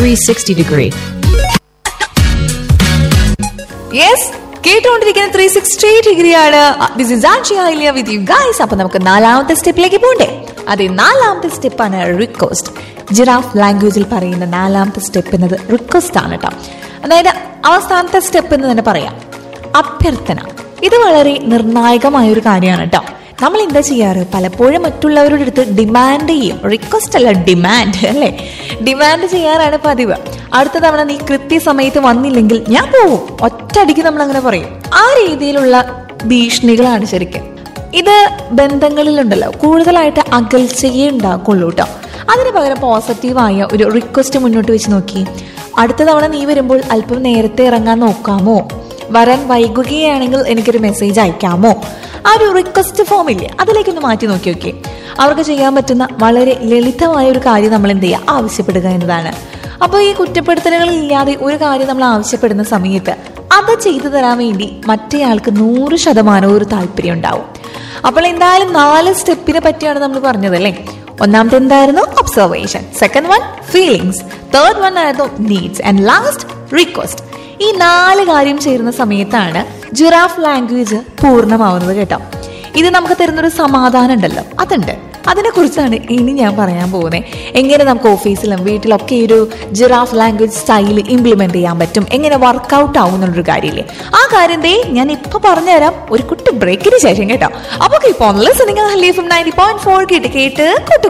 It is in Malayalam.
360 degree. യെസ് കേട്ടുകൊണ്ടിരിക്കുന്ന ത്രീ സിക്സ്റ്റി ഡിഗ്രിയാണ് this is Anshia with you guys അപ്പൊ നമുക്ക് നാലാമത്തെ സ്റ്റെപ്പിലേക്ക് പോണ്ടേ അതെ നാലാമത്തെ സ്റ്റെപ്പാണ് റിക്വസ്റ്റ് ജിറാഫ് ലാംഗ്വേജിൽ പറയുന്ന നാലാമത്തെ സ്റ്റെപ്പ് എന്നത് റിക്വസ്റ്റ് ആണ് കേട്ടോ അതായത് അവസാനത്തെ സ്റ്റെപ്പ് എന്ന് തന്നെ പറയാം അഭ്യർത്ഥന ഇത് വളരെ നിർണായകമായ ഒരു കാര്യമാണ് കേട്ടോ നമ്മൾ എന്താ ചെയ്യാറ് പലപ്പോഴും മറ്റുള്ളവരുടെ അടുത്ത് ഡിമാൻഡ് ചെയ്യും റിക്വസ്റ്റ് അല്ല ഡിമാൻഡ് അല്ലേ ഡിമാൻഡ് ചെയ്യാറാണ് പതിവ് അടുത്ത തവണ നീ കൃത്യസമയത്ത് വന്നില്ലെങ്കിൽ ഞാൻ പോവും ഒറ്റയടിക്ക് നമ്മൾ അങ്ങനെ പറയും ആ രീതിയിലുള്ള ഭീഷണികളാണ് ശരിക്കും ഇത് ബന്ധങ്ങളിലുണ്ടല്ലോ കൂടുതലായിട്ട് അകൽച്ചയെ ഉണ്ടാക്കുള്ളൂ കേട്ടോ അതിന് പകരം പോസിറ്റീവായ ഒരു റിക്വസ്റ്റ് മുന്നോട്ട് വെച്ച് നോക്കി അടുത്ത തവണ നീ വരുമ്പോൾ അല്പം നേരത്തെ ഇറങ്ങാൻ നോക്കാമോ വരാൻ വൈകുകയാണെങ്കിൽ എനിക്കൊരു മെസ്സേജ് അയക്കാമോ ആ ഒരു റിക്വസ്റ്റ് ഫോം ഇല്ലേ അതിലേക്കൊന്ന് മാറ്റി നോക്കി നോക്കി അവർക്ക് ചെയ്യാൻ പറ്റുന്ന വളരെ ലളിതമായ ഒരു കാര്യം നമ്മൾ എന്ത് ചെയ്യുക ആവശ്യപ്പെടുക എന്നതാണ് അപ്പോൾ ഈ കുറ്റപ്പെടുത്തലുകൾ ഇല്ലാതെ ഒരു കാര്യം നമ്മൾ ആവശ്യപ്പെടുന്ന സമയത്ത് അത് ചെയ്തു തരാൻ വേണ്ടി മറ്റേയാൾക്ക് നൂറ് ശതമാനവും ഒരു താല്പര്യം ഉണ്ടാവും അപ്പോൾ എന്തായാലും നാല് സ്റ്റെപ്പിനെ പറ്റിയാണ് നമ്മൾ പറഞ്ഞത് അല്ലേ ഒന്നാമത്തെ എന്തായിരുന്നു observation second one feelings third one ആയിരുന്നു നീഡ്സ് ആൻഡ് ലാസ്റ്റ് റിക്വസ്റ്റ് ഈ നാല് കാര്യം ചേരുന്ന സമയത്താണ് ജിറാഫ് ലാംഗ്വേജ് പൂർണ്ണമാവുന്നത് കേട്ടോ ഇത് നമുക്ക് തരുന്നൊരു സമാധാനം ഉണ്ടല്ലോ അതുണ്ട് അതിനെ കുറിച്ചാണ് ഇനി ഞാൻ പറയാൻ പോകുന്നത് എങ്ങനെ നമുക്ക് ഓഫീസിലും വീട്ടിലൊക്കെ ഈ ഒരു ജിറാഫ് ലാംഗ്വേജ് സ്റ്റൈൽ ഇംപ്ലിമെന്റ് ചെയ്യാൻ പറ്റും എങ്ങനെ വർക്കൗട്ട് ആവും എന്നുള്ളൊരു കാര്യമില്ലേ ആ കാര്യം ദേ ഞാൻ ഇപ്പൊ പറഞ്ഞുതരാം ഒരു കുട്ടി ബ്രേക്കിന് ശേഷം കേട്ടോ അപ്പൊ ഇപ്പോൾ ലിസണിങ് ഹലീഫും നയൻറ്റി പോയിന്റ് ഫോർ കേട്ട് കേട്ട് കൂട്ടുക